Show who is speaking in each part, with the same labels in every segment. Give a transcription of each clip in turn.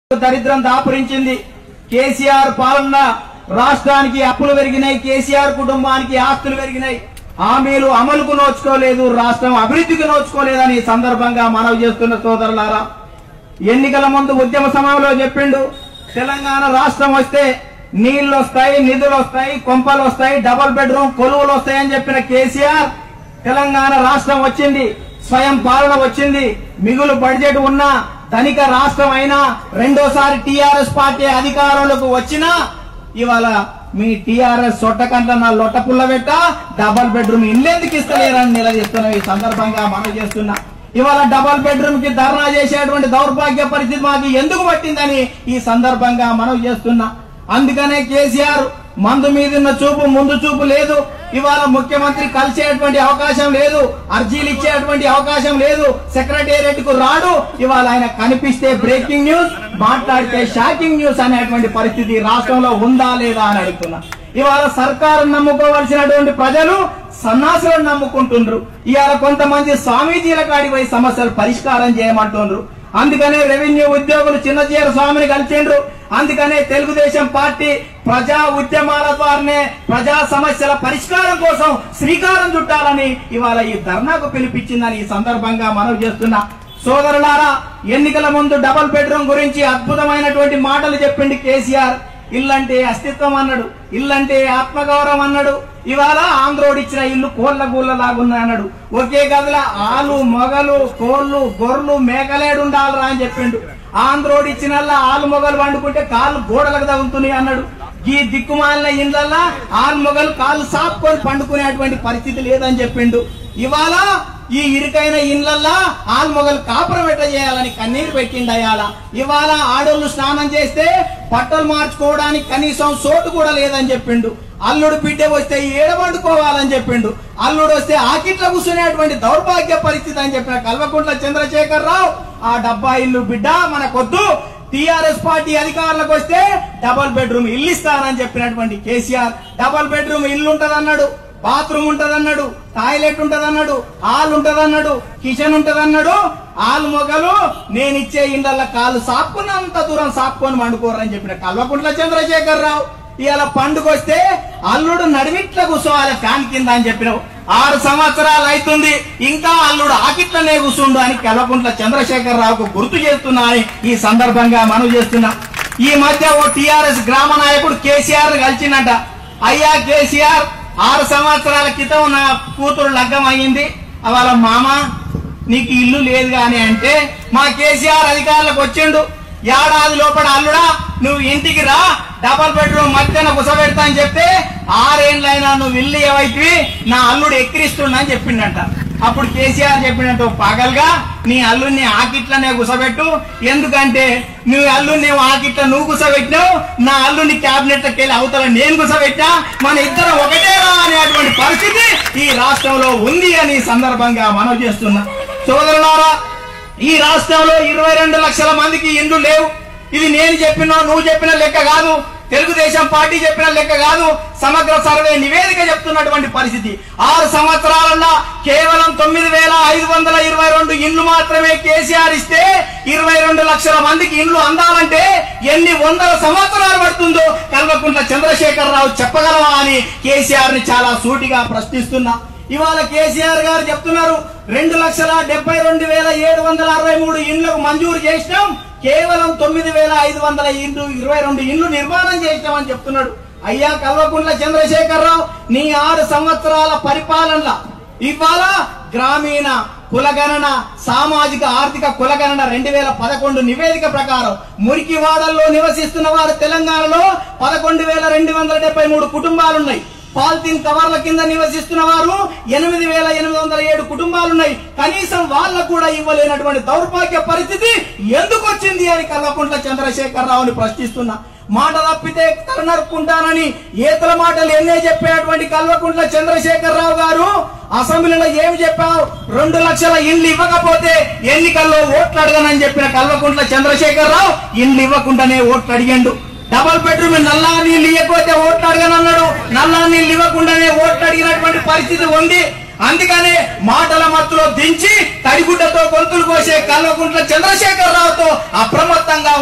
Speaker 1: దరిద్రం దాపురించింది కేసీఆర్ పాలన రాష్ట్రానికి అప్పులు పెరిగినాయి కేసీఆర్ కుటుంబానికి ఆస్తులు పెరిగినాయి హామీలు అమలుకు నోచుకోలేదు రాష్ట్రం అభివృద్ధికి నోచుకోలేదని ఈ సందర్భంగా మనవి చేస్తున్న సోదరులారా ఎన్నికల ముందు ఉద్యమ సమయంలో చెప్పిండు తెలంగాణ రాష్ట్రం వస్తే నీళ్లు వస్తాయి నిధులు వస్తాయి కొంపలు వస్తాయి డబుల్ బెడ్రూమ్ కొలువులు వస్తాయని చెప్పిన కేసీఆర్ తెలంగాణ రాష్ట్రం వచ్చింది స్వయం పాలన వచ్చింది మిగులు బడ్జెట్ ఉన్న ధనిక రాష్ట్రం అయినా రెండోసారి టీఆర్ఎస్ పార్టీ అధికారంలోకి వచ్చినా ఇవాళ మీ టీఆర్ఎస్ సొట్టకంట నా లొట్ట పుల్ల పెట్ట డబల్ బెడ్రూమ్ ఇల్లెందుకు ఇస్తలేరని నిలదీస్తున్నాం ఈ సందర్భంగా మనం చేస్తున్నా ఇవాళ డబల్ బెడ్రూమ్ కి ధర్నా చేసేటువంటి దౌర్భాగ్య పరిస్థితి మాకు ఎందుకు పట్టిందని ఈ సందర్భంగా మనం చేస్తున్నా అందుకనే కేసీఆర్ మందు మీదున్న చూపు ముందు చూపు లేదు ఇవాళ ముఖ్యమంత్రి కలిసేటువంటి అవకాశం లేదు అర్జీలు ఇచ్చేటువంటి అవకాశం లేదు సెక్రటేరియట్ కు రాడు ఇవాళ ఆయన కనిపిస్తే బ్రేకింగ్ న్యూస్ మాట్లాడితే షాకింగ్ న్యూస్ అనేటువంటి పరిస్థితి రాష్ట్రంలో ఉందా లేదా అని అడుగుతున్నా ఇవాళ సర్కారు నమ్ముకోవాల్సినటువంటి ప్రజలు సన్నాసులను నమ్ముకుంటుండ్రు ఇవాళ కొంతమంది స్వామీజీల కాడికి పోయి సమస్యలు పరిష్కారం చేయమంటుండ్రు అందుకనే రెవెన్యూ ఉద్యోగులు చిన్నచీర స్వామిని కలిసిండ్రు అందుకనే తెలుగుదేశం పార్టీ ప్రజా ఉద్యమాల ద్వారానే ప్రజా సమస్యల పరిష్కారం కోసం శ్రీకారం చుట్టాలని ఇవాళ ఈ ధర్నాకు పిలిపించిందని ఈ సందర్భంగా మనవి చేస్తున్నా సోదరులారా ఎన్నికల ముందు డబుల్ బెడ్రూమ్ గురించి అద్భుతమైనటువంటి మాటలు చెప్పింది కేసీఆర్ ఇల్లంటే అస్తిత్వం అన్నాడు ఇల్లంటే ఆత్మగౌరవం అన్నాడు ఇవాళ ఆంధ్రోడు ఇచ్చిన ఇల్లు కోళ్ల గూళ్ళ లాగున్నా అన్నాడు ఒకే గదిల ఆలు మొగలు కోళ్లు గొర్రెలు మేకలేడు ఉండాలరా అని చెప్పిండు ఆంధ్రోడు ఇచ్చిన ఆలు మొగలు వండుకుంటే కాళ్ళు గోడలకు తగులుతున్నాయి అన్నాడు ఈ దిక్కుమాలిన ఇళ్ళల్లా ఆలు మొగలు కాళ్ళు సాపుకొని పండుకునేటువంటి పరిస్థితి లేదని చెప్పిండు ఇవాళ ఈ ఇరుకైన ఇండ్లల్లా ఆల్మొగలు కాపురం ఎట్ట చేయాలని కన్నీరు పెట్టిండు అయ్యాల ఇవాళ ఆడోళ్ళు స్నానం చేస్తే బట్టలు మార్చుకోవడానికి కనీసం సోటు కూడా లేదని చెప్పిండు అల్లుడు బిడ్డ వస్తే ఏడవండుకోవాలని చెప్పిండు అల్లుడు వస్తే ఆకిట్ల కూర్చునేటువంటి దౌర్భాగ్య పరిస్థితి అని చెప్పిన కల్వకుంట్ల చంద్రశేఖర్ రావు ఆ డబ్బా ఇల్లు బిడ్డ మనకొద్దు టీఆర్ఎస్ పార్టీ అధికారులకు వస్తే డబుల్ బెడ్రూమ్ ఇల్లు ఇస్తానని చెప్పినటువంటి కేసీఆర్ డబుల్ బెడ్రూమ్ ఇల్లు ఉంటదన్నాడు బాత్రూమ్ ఉంటదన్నాడు టాయిలెట్ ఉంటదన్నాడు హాల్ ఉంటదన్నాడు కిచెన్ ఉంటదన్నాడు ఆలు మొగలు నేను ఇచ్చే ఇండ్ల కాళ్ళు సాపుకున్నంత దూరం సాపుకొని వండుకోరని చెప్పిన కల్వకుంట్ల చంద్రశేఖర్ రావు ఇవాళ పండుగ వస్తే అల్లుడు నడిమిట్ల కూర్చోవాలి ఫ్యాన్ కింద అని చెప్పినావు ఆరు సంవత్సరాలు అవుతుంది ఇంకా అల్లుడు ఆకిట్లనే కూర్చుండు అని కల్వకుంట్ల చంద్రశేఖర్ రావుకు గుర్తు చేస్తున్నా అని ఈ సందర్భంగా మనం చేస్తున్నా ఈ మధ్య ఓ టిఆర్ఎస్ గ్రామ నాయకుడు కేసీఆర్ కలిసిండట అయ్యా కేసీఆర్ ఆరు సంవత్సరాల క్రితం నా కూతురు లగ్గం అయ్యింది వాళ్ళ మామ నీకు ఇల్లు లేదు గాని అంటే మా కేసీఆర్ అధికారులకు వచ్చిండు ఏడాది లోపల అల్లుడా నువ్వు ఇంటికి రా డబల్ బెడ్రూమ్ మధ్యన కుసబెడతా అని చెప్తే ఆరేండ్లైనా నువ్వు ఇల్లు ఏవైతే నా అల్లుడు ఎక్కిరిస్తున్నా అని చెప్పిండంట అప్పుడు కేసీఆర్ చెప్పినట్టు పగల్గా నీ అల్లుడిని ఆకిట్లనే కుసబెట్టు ఎందుకంటే నువ్వు అల్లుడిని ఆకిట్ల నువ్వు కుసబెట్టినావు నా అల్లుడిని క్యాబినెట్ వెళ్ళి అవతల నేను కుసబెట్టా మన ఇద్దరం ఒకటేరా అనేటువంటి పరిస్థితి ఈ రాష్ట్రంలో ఉంది అని ఈ సందర్భంగా మనం చేస్తున్నా సోదరులారా ఈ రాష్ట్రంలో ఇరవై రెండు లక్షల మందికి ఇండ్లు లేవు ఇది నేను చెప్పిన నువ్వు చెప్పిన లెక్క కాదు తెలుగుదేశం పార్టీ చెప్పిన లెక్క కాదు సమగ్ర సర్వే నివేదిక చెప్తున్నటువంటి పరిస్థితి ఆరు సంవత్సరాలలో కేవలం తొమ్మిది వేల ఐదు వందల ఇరవై రెండు ఇండ్లు మాత్రమే కేసీఆర్ ఇస్తే ఇరవై రెండు లక్షల మందికి ఇండ్లు అందాలంటే ఎన్ని వందల సంవత్సరాలు పడుతుందో కల్వకుంట్ల చంద్రశేఖర్ రావు చెప్పగలవా అని కేసీఆర్ ని చాలా సూటిగా ప్రశ్నిస్తున్నా ఇవాళ కేసీఆర్ గారు చెప్తున్నారు రెండు లక్షల డెబ్బై రెండు వేల ఏడు వందల అరవై మూడు ఇండ్లకు మంజూరు చేసినాం కేవలం తొమ్మిది వేల ఐదు వందల ఇండ్లు ఇరవై రెండు ఇండ్లు నిర్మాణం చేసినామని చెప్తున్నాడు అయ్యా కల్వకుంట్ల చంద్రశేఖరరావు నీ ఆరు సంవత్సరాల పరిపాలనలో ఇవాళ గ్రామీణ కులగణన సామాజిక ఆర్థిక కులగణన రెండు వేల పదకొండు నివేదిక ప్రకారం మురికివాడల్లో నివసిస్తున్న వారు తెలంగాణలో పదకొండు వేల రెండు వందల డెబ్బై మూడు కుటుంబాలున్నాయి పాలిథిన్ కవర్ల కింద నివసిస్తున్న వారు ఎనిమిది వేల ఎనిమిది వందల ఏడు కుటుంబాలున్నాయి కనీసం వాళ్ళకు కూడా ఇవ్వలేనటువంటి దౌర్భాగ్య పరిస్థితి ఎందుకు వచ్చింది అని కల్వకుంట్ల చంద్రశేఖర్ రావుని ప్రశ్నిస్తున్నా మాట తప్పితే తల నరుక్కుంటానని ఏతల మాటలు ఎన్నే చెప్పేటువంటి కల్వకుంట్ల చంద్రశేఖర్ రావు గారు అసెంబ్లీలో ఏమి చెప్పావు రెండు లక్షల ఇండ్లు ఇవ్వకపోతే ఎన్నికల్లో ఓట్లు అడగనని చెప్పిన కల్వకుంట్ల చంద్రశేఖర్ రావు ఇండ్లు ఇవ్వకుండానే ఓట్లు అడిగాడు డబల్ బెడ్రూమ్ నల్లా నీళ్ళు ఇవ్వకపోతే ఓట్లు అడగనన్నాడు నల్లా నీళ్ళు ఇవ్వకుండానే ఓట్లు అడిగినటువంటి పరిస్థితి ఉంది అందుకనే మాటల మత్తులో దించి తడిగుడ్డతో గొంతులు కోసే కల్వకుంట్ల చంద్రశేఖర్ రావుతో అప్రమత్తంగా ఉండాలని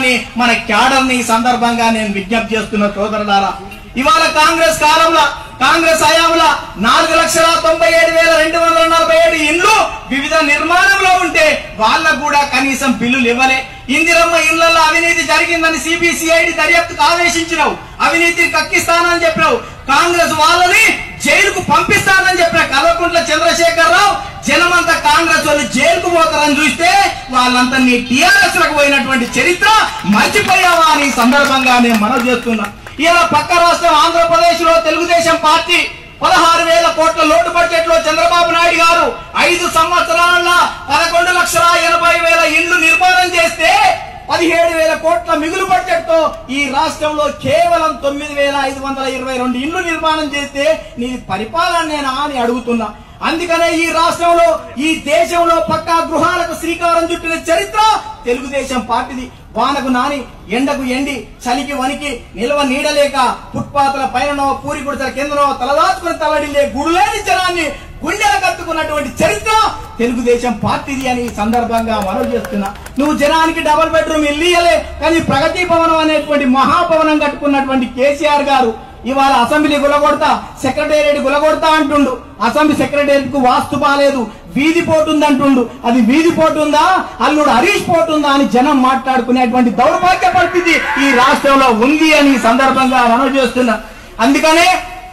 Speaker 1: అని మన క్యాడర్ ని ఈ సందర్భంగా నేను విజ్ఞప్తి చేస్తున్న సోదరులారా ఇవాళ కాంగ్రెస్ కాలంలో కాంగ్రెస్ హయాంలో నాలుగు లక్షల తొంభై ఏడు వేల రెండు వందల నలభై ఏడు ఇండ్లు వివిధ నిర్మాణంలో ఉంటే వాళ్ళకు కూడా కనీసం బిల్లులు ఇవ్వలే ఇందిరమ్మ ఇళ్లలో అవినీతి జరిగిందని సిబిసిఐడి దర్యాప్తుకు ఆదేశించినావు అవినీతిని కక్కిస్తానని చెప్పినావు కాంగ్రెస్ వాళ్ళని జైలుకు పంపిస్తానని చెప్పిన కల్వకుంట్ల చంద్రశేఖర్ రావు జనమంతా కాంగ్రెస్ వాళ్ళు జైలుకు పోతారని చూస్తే వాళ్ళంతా నీ టిఆర్ఎస్ లకు పోయినటువంటి చరిత్ర మర్చిపోయావా అని ఈ సందర్భంగా నేను మనవి చేస్తున్నా ఇలా పక్క రాష్ట్రం ఆంధ్రప్రదేశ్ లో తెలుగుదేశం పార్టీ పదహారు వేల కోట్ల లోటు బడ్జెట్ లో చంద్రబాబు నాయుడు గారు ఐదు సంవత్సరాల పదకొండు లక్షల ఎనభై వేల ఇండ్లు నిర్మాణం చేస్తే పదిహేడు వేల కోట్ల మిగులు బడ్జెట్ తో ఈ రాష్ట్రంలో కేవలం తొమ్మిది వేల ఐదు వందల ఇరవై రెండు ఇండ్లు నిర్మాణం చేస్తే నీ పరిపాలన నేనా అని అడుగుతున్నా అందుకనే ఈ రాష్ట్రంలో ఈ దేశంలో పక్కా గృహాలకు శ్రీకారం చుట్టిన చరిత్ర తెలుగుదేశం పార్టీది వానకు నాని ఎండకు ఎండి చలికి వనికి నిల్వ నీడలేక ఫుట్పాత్ల పైననో పూరి గుడిసెల కిందనో తలదాచుకుని తలడిల్లే గుడులేని జనాన్ని గుండెల కత్తుకున్నటువంటి చరిత్ర తెలుగుదేశం పార్టీది అని ఈ సందర్భంగా మనవి చేస్తున్నా నువ్వు జనానికి డబుల్ బెడ్రూమ్ ఇల్లు ఇయ్యలే కానీ ప్రగతి భవనం అనేటువంటి మహాభవనం కట్టుకున్నటువంటి కేసీఆర్ గారు ఇవాళ అసెంబ్లీ గులగొడతా సెక్రటేరియట్ గులగొడతా అంటుండు అసెంబ్లీ సెక్రటేరియట్ కు వాస్తు బాలేదు వీధి పోటుంది అంటుండు అది వీధి పోటుందా అల్లుడు హరీష్ పోతుందా అని జనం మాట్లాడుకునేటువంటి దౌర్భాగ్య పరిస్థితి ఈ రాష్ట్రంలో ఉంది అని ఈ సందర్భంగా మనవి చేస్తున్నా అందుకనే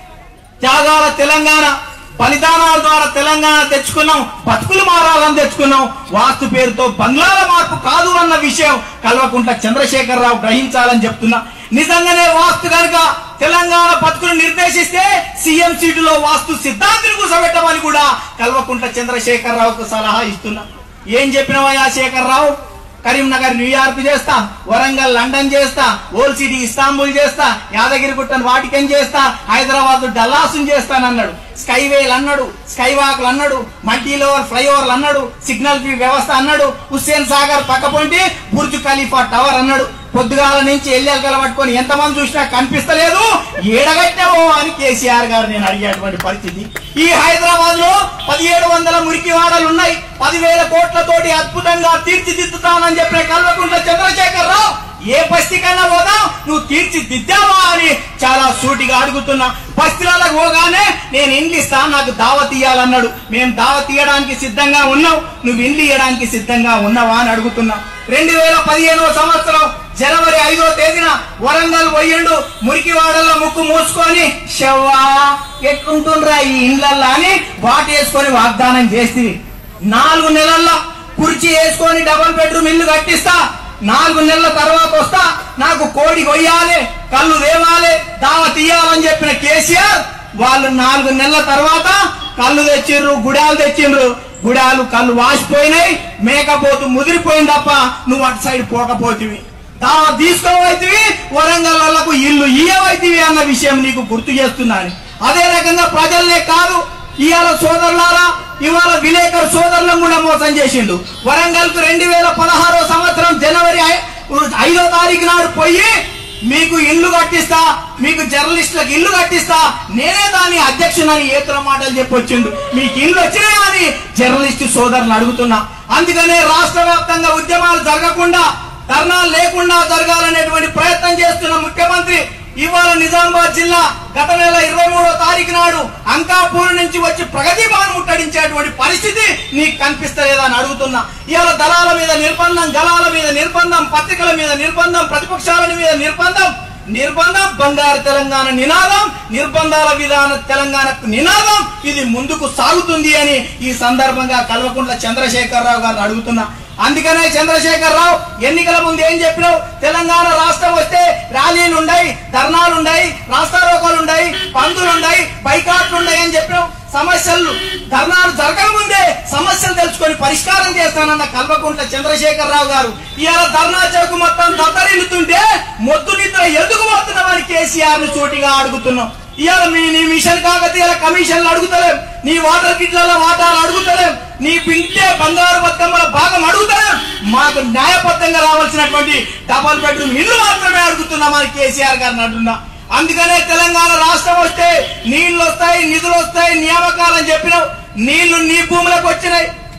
Speaker 1: త్యాగాల తెలంగాణ బలిదానాల ద్వారా తెలంగాణ తెచ్చుకున్నాం బతుకులు మారాలని తెచ్చుకున్నాం వాస్తు పేరుతో బంగ్లాల మార్పు కాదు అన్న విషయం కల్వకుంట్ల చంద్రశేఖరరావు గ్రహించాలని చెప్తున్నా నిజంగానే వాస్తు కనుక తెలంగాణ బతుకులు నిర్దేశిస్తే సీఎం సీటులో వాస్తు సిద్ధాంతులు కూర్చోబెట్టమని కూడా కల్వకుంట్ల చంద్రశేఖరరావుకు సలహా ఇస్తున్నా ఏం చెప్పినవయ్యా శేఖరరావు కరీంనగర్ న్యూయార్క్ చేస్తా వరంగల్ లండన్ చేస్తా ఓల్ సిటీ ఇస్తాంబుల్ చేస్తా యాదగిరిగుట్టను వాటికన్ చేస్తా హైదరాబాద్ డల్లాసు చేస్తానన్నాడు స్కైవేల్ అన్నాడు స్కై వాక్లు అన్నాడు మల్టీ లెవెల్ ఫ్లైఓవర్లు అన్నాడు సిగ్నల్ ఫీ వ్యవస్థ అన్నాడు హుస్సేన్ సాగర్ పక్కపొంటి బుర్జ్ ఖలీఫా టవర్ అన్నాడు పొద్దుగాల నుంచి ఎల్లెలకల పట్టుకొని ఎంతమంది చూసినా కనిపిస్తలేదు ఏడగట్టావో అని కేసీఆర్ గారు నేను అడిగేటువంటి పరిస్థితి ఈ హైదరాబాద్ లో పదిహేడు వందల మురికి వాడలు ఉన్నాయి పదివేల కోట్లతోటి అద్భుతంగా తీర్చిదిద్దుతానని చెప్పిన కల్వకుంట్ల చంద్రశేఖర్ రావు ఏ బస్తీకన్నా పోదా నువ్వు తీర్చిదిద్దావా అని చాలా సూటిగా అడుగుతున్నా బస్తీలకు పోగానే నేను ఇండ్లు ఇస్తా నాకు దావత్ ఇయ్యాలన్నాడు మేము దావత్ ఇయ్యడానికి సిద్ధంగా ఉన్నావు నువ్వు ఇండ్లు ఇయ్యడానికి సిద్ధంగా ఉన్నావా అని అడుగుతున్నా రెండు వేల పదిహేనవ సంవత్సరం జనవరి ఐదో తేదీన వరంగల్ పోయిండు మురికివాడల్లో ముక్కు మూసుకొని షవ్వా ఎట్లుంటుండ్రా ఈ ఇండ్లల్లా అని వాటేసుకొని వాగ్దానం చేస్తుంది నాలుగు నెలల్లో కుర్చీ వేసుకొని డబుల్ బెడ్రూమ్ ఇల్లు కట్టిస్తా నాలుగు నెలల తర్వాత వస్తా నాకు కోడి కొయ్యాలి కళ్ళు దేవాలి దావ తీయాలని చెప్పిన కేసీఆర్ వాళ్ళు నాలుగు నెలల తర్వాత కళ్ళు తెచ్చిండ్రు గుడాలు తెచ్చిండ్రు గుడాలు కళ్ళు వాసిపోయినాయి మేకపోతు ముదిరిపోయింది తప్ప నువ్వు అటు సైడ్ పోకపోతివి దావ తీసుకోవైతివి వరంగల్ వాళ్ళకు ఇల్లు ఇయ్యవైతివి అన్న విషయం నీకు గుర్తు చేస్తున్నాను అదే రకంగా ప్రజల్నే కాదు ఇవాళ సోదరులారా ఇవాళ విలేకరు సోదరులను కూడా మోసం చేసిండు వరంగల్ కు రెండు వేల పదహారో సంవత్సరం జనవరి ఐ- ఐదో తారీఖు నాడు పోయి మీకు ఇల్లు కట్టిస్తా మీకు జర్నలిస్టులకు ఇల్లు కట్టిస్తా నేనే దాని అధ్యక్షునని ఏతుల మాటలు చెప్పొచ్చిండు మీకు ఇల్లు వచ్చినాయా అని జర్నలిస్టు సోదరులు అడుగుతున్నా అందుకనే రాష్ట్ర వ్యాప్తంగా ఉద్యమాలు జరగకుండా ధర్నాలు లేకుండా జరగాలనేటువంటి ప్రయత్నం చేస్తున్న ముఖ్యమంత్రి ఇవాళ నిజామాబాద్ జిల్లా గత నెల ఇరవై మూడో తారీఖు నాడు అంకాపూర్ నుంచి వచ్చి ప్రగతి భవన్ ముట్టడించేటువంటి పరిస్థితి నీకు కనిపిస్తలేదని అడుగుతున్నా ఇవాళ దళాల మీద నిర్బంధం గలాల మీద నిర్బంధం పత్రికల మీద నిర్బంధం ప్రతిపక్షాల మీద నిర్బంధం నిర్బంధం బంగారు తెలంగాణ నినాదం నిర్బంధాల విధాన తెలంగాణకు నినాదం ఇది ముందుకు సాగుతుంది అని ఈ సందర్భంగా కల్వకుంట్ల చంద్రశేఖరరావు గారిని అడుగుతున్నా అందుకనే చంద్రశేఖర్ రావు ఎన్నికల ముందు ఏం చెప్పినావు తెలంగాణ రాష్ట్రం వస్తే ర్యాలీలు ఉన్నాయి ధర్నాలు ఉన్నాయి రాస్తారోకోలు ఉన్నాయి పందులు ఉన్నాయి బైకాట్లు ఉన్నాయి అని చెప్పినావు సమస్యలు ధర్నాలు జరగకముందే సమస్యలు తెలుసుకొని పరిష్కారం చేస్తానన్న కల్వకుంట్ల చంద్రశేఖర్ రావు గారు ఇవాళ ధర్నా చౌక్ మొత్తం దత్తరిల్లుతుంటే మొద్దు నిద్ర ఎందుకు పోతున్నామని కేసీఆర్ ను సూటిగా అడుగుతున్నాం ఇవాళ మీ నీ మిషన్ కాకతీయాల కమిషన్లు అడుగుతలేం నీ వాటర్ కిట్ల వాటాలు అడుగుతలేం నీ పింటే బంగారు బతుకమ్మల భాగం అడుగుతలేం మాకు న్యాయబద్ధంగా రావాల్సినటువంటి డబల్ బెడ్రూమ్ ఇల్లు మాత్రమే అడుగుతున్నామని కేసీఆర్ గారిని అంటున్నా అందుకనే తెలంగాణ రాష్ట్రం వస్తే నీళ్లు వస్తాయి నిధులు వస్తాయి నియామకాలని చెప్పినావు నీళ్లు నీ భూములకు వచ్చినాయి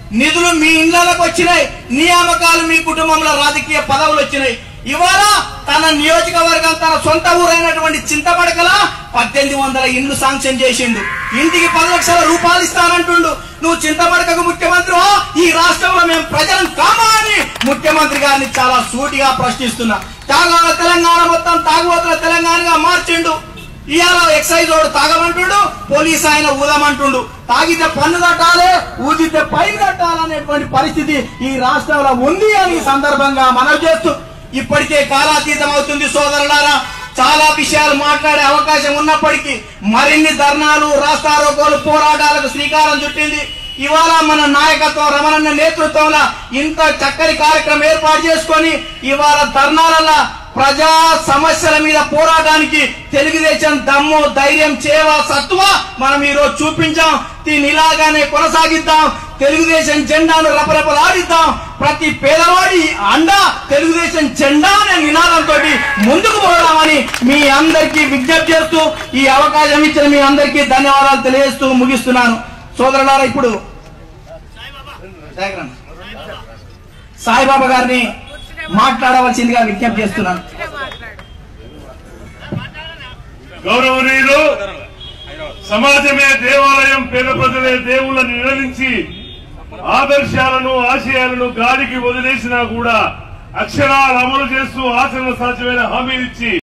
Speaker 1: నిధులు మీ ఇళ్లకు వచ్చినాయి నియామకాలు మీ కుటుంబంలో రాజకీయ పదవులు వచ్చినాయి ఇవాళ తన నియోజకవర్గం తన సొంత ఊరైనటువంటి చింతపడకల పద్దెనిమిది వందల ఇండ్లు శాంక్షన్ చేసిండు ఇంటికి పది లక్షల రూపాయలు ఇస్తానంటుండు నువ్వు చింతపడకకు ముఖ్యమంత్రి ఈ రాష్ట్రంలో మేము ప్రజలను కామా అని ముఖ్యమంత్రి గారిని చాలా సూటిగా ప్రశ్నిస్తున్నా త్యాగాల తెలంగాణ మొత్తం తాగుబోతుల తెలంగాణగా మార్చిండు ఇవాళ ఎక్సైజ్ వాడు తాగమంటుండు పోలీస్ ఆయన ఊదమంటుండు తాగితే పన్ను కట్టాలి ఊదితే పైన కట్టాలనేటువంటి పరిస్థితి ఈ రాష్ట్రంలో ఉంది అని ఈ సందర్భంగా మనవి చేస్తూ ఇప్పటికే కాలాతీతం అవుతుంది సోదరులారా చాలా విషయాలు మాట్లాడే అవకాశం ఉన్నప్పటికీ మరిన్ని ధర్నాలు రాస్తారోకోలు పోరాటాలకు శ్రీకారం చుట్టింది ఇవాళ మన నాయకత్వం రమణన్న నేతృత్వంలో ఇంత చక్కని కార్యక్రమం ఏర్పాటు చేసుకొని ఇవాళ ధర్నాలల్ల ప్రజా సమస్యల మీద పోరాటానికి తెలుగుదేశం దమ్ము ధైర్యం చేవ సత్వ మనం ఈరోజు చూపించాం దీన్ని ఇలాగానే కొనసాగిద్దాం తెలుగుదేశం జెండాను రపరపలాడిద్దాం ప్రతి పేదవాడి అండ తెలుగుదేశం జెండా అనే నినాదంతో ముందుకు పోదామని మీ అందరికీ విజ్ఞప్తి చేస్తూ ఈ అవకాశం ఇచ్చిన మీ అందరికీ ధన్యవాదాలు తెలియజేస్తూ ముగిస్తున్నాను సోదరులారా ఇప్పుడు జాగ్రత్త. సాయిబాబా గారిని మాట్లాడవలసిందిగా విజ్ఞప్తి చేస్తున్నాను
Speaker 2: గౌరవనీయులు సమాజమే దేవాలయం పేద ప్రజలే దేవుళ్ళని నిలదించి ఆదర్శాలను ఆశయాలను గాలికి వదిలేసినా కూడా అక్షరాలు అమలు చేస్తూ ఆచరణ సాధ్యమైన హామీ ఇచ్చి